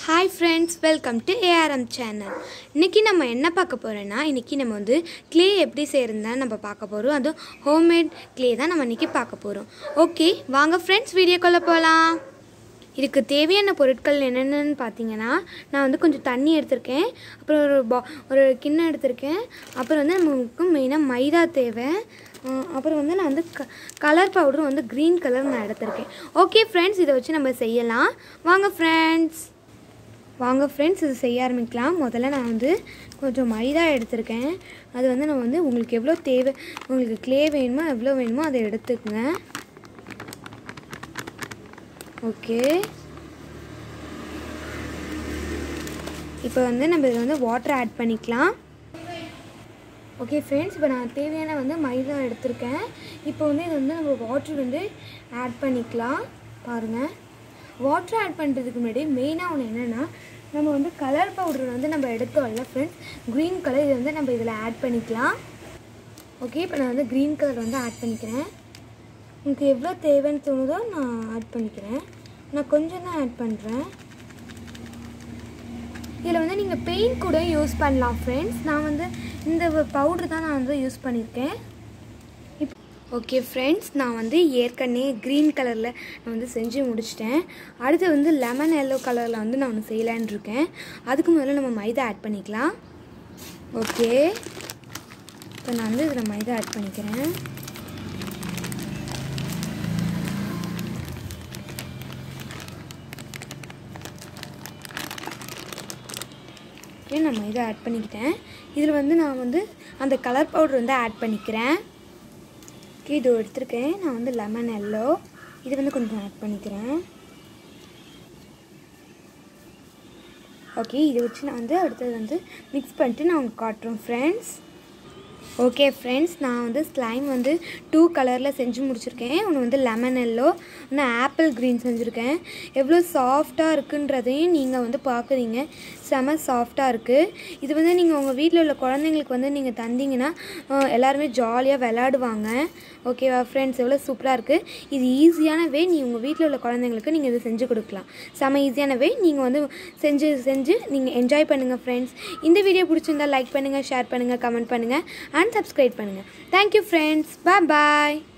hi friends welcome to ARM channel இன்றைக்கி நம்ம என்ன பார்க்க போகிறோன்னா இன்றைக்கி நம்ம வந்து க்ளே எப்படி செய்கிறதுனா நம்ம பார்க்க போகிறோம் அதுவும் ஹோம்மேட் க்ளே தான் நம்ம இன்றைக்கி பார்க்க போகிறோம் ஓகே வாங்க ஃப்ரெண்ட்ஸ் வீடியோக்குள்ளே போகலாம் இதுக்கு தேவையான பொருட்கள் என்னென்னு பார்த்தீங்கன்னா நான் வந்து கொஞ்சம் தண்ணி எடுத்திருக்கேன் அப்புறம் ஒரு பா ஒரு கிண்ணம் எடுத்திருக்கேன் அப்புறம் வந்து நமக்கு மெயினாக மைதா தேவை அஹ் அப்புறம் வந்து நான் வந்து க கலர் பவுடர் வந்து க்ரீன் கலர் நான் எடுத்திருக்கேன் ஓகே ஃப்ரெண்ட்ஸ் இதை வச்சு நம்ம செய்யலாம் வாங்க ஃப்ரெண்ட்ஸ் வாங்க ஃப்ரெண்ட்ஸ் இது செய்ய ஆரம்பிக்கலாம் முதல்ல நான் வந்து கொஞ்சம் மைதா எடுத்திருக்கேன் அது வந்து நான் வந்து உங்களுக்கு எவ்வளோ தேவை உங்களுக்கு க்ளே வேணுமோ எவ்வளோ வேணுமோ அதை எடுத்துக்கங்க ஓகே இப்போ வந்து நம்ம இதில் வந்து வாட்டர் ஆட் பண்ணிக்கலாம் ஓகே ஃப்ரெண்ட்ஸ் இப்போ நான் தேவையான வந்து மைதா எடுத்திருக்கேன் இப்போ வந்து இது வந்து நம்ம வாட்டர் வந்து ஆட் பண்ணிக்கலாம் பாருங்கள் வாட்டர் ஆட் பண்ணுறதுக்கு முன்னாடி மெயினாக ஒன்று என்னென்னா நம்ம வந்து கலர் பவுடர் வந்து நம்ம எடுத்தோம்ல ஃப்ரெண்ட்ஸ் க்ரீன் கலர் இது வந்து நம்ம இதில் ஆட் பண்ணிக்கலாம் ஓகே இப்போ நான் வந்து க்ரீன் கலர் வந்து ஆட் பண்ணிக்கிறேன் உங்களுக்கு எவ்வளோ தேவைன்னு தோணுதோ நான் ஆட் பண்ணிக்கிறேன் நான் கொஞ்சம் தான் ஆட் பண்ணுறேன் இதில் வந்து நீங்கள் பெயிண்ட் கூட யூஸ் பண்ணலாம் ஃப்ரெண்ட்ஸ் நான் வந்து இந்த பவுட்ரு தான் நான் வந்து யூஸ் பண்ணியிருக்கேன் இப் ஓகே ஃப்ரெண்ட்ஸ் நான் வந்து ஏற்கனவே க்ரீன் கலரில் நான் வந்து செஞ்சு முடிச்சிட்டேன் அடுத்து வந்து லெமன் எல்லோ கலரில் வந்து நான் ஒன்று செய்யலான் இருக்கேன் அதுக்கு முதல்ல நம்ம மைதா ஆட் பண்ணிக்கலாம் ஓகே இப்போ நான் வந்து இதில் மைதா ஆட் பண்ணிக்கிறேன் ஓகே நான் மைதா ஆட் பண்ணிக்கிட்டேன் இதில் வந்து நான் வந்து அந்த கலர் பவுடர் வந்து ஆட் பண்ணிக்கிறேன் ஓகே இது எடுத்திருக்கேன் நான் வந்து லெமன் எல்லோ இது வந்து கொஞ்சம் ஆட் பண்ணிக்கிறேன் ஓகே இதை வச்சு நான் வந்து அடுத்தது வந்து மிக்ஸ் பண்ணிட்டு நான் உங்களுக்கு காட்டுறேன் ஃப்ரெண்ட்ஸ் ஓகே ஃப்ரெண்ட்ஸ் நான் வந்து ஸ்லைம் வந்து டூ கலரில் செஞ்சு முடிச்சிருக்கேன் ஒன்று வந்து லெமன் எல்லோ ஒன்று ஆப்பிள் க்ரீன் செஞ்சுருக்கேன் எவ்வளோ சாஃப்டாக இருக்குன்றதையும் நீங்கள் வந்து பார்க்குறீங்க செம சாஃப்டாக இருக்குது இது வந்து நீங்கள் உங்கள் வீட்டில் உள்ள குழந்தைங்களுக்கு வந்து நீங்கள் தந்தீங்கன்னா அஹ், எல்லாருமே ஜாலியாக விளையாடுவாங்க ஓகேவா ஃப்ரெண்ட்ஸ் எவ்வளோ சூப்பராக இருக்குது இது ஈஸியான வே நீ உங்கள் வீட்டில் உள்ள குழந்தைங்களுக்கு நீங்கள் இதை செஞ்சு கொடுக்கலாம் செம ஈஸியான வே நீங்கள் வந்து செஞ்சு செஞ்சு நீங்கள் என்ஜாய் பண்ணுங்கள் ஃப்ரெண்ட்ஸ் இந்த வீடியோ பிடிச்சிருந்தா லைக் பண்ணுங்கள் ஷேர் பண்ணுங்கள் கமெண்ட் பண்ணுங்கள் அண்ட் சப்ஸ்கிரைப் பண்ணுங்கள் தேங்க்யூ ஃப்ரெண்ட்ஸ் பாய் பாய்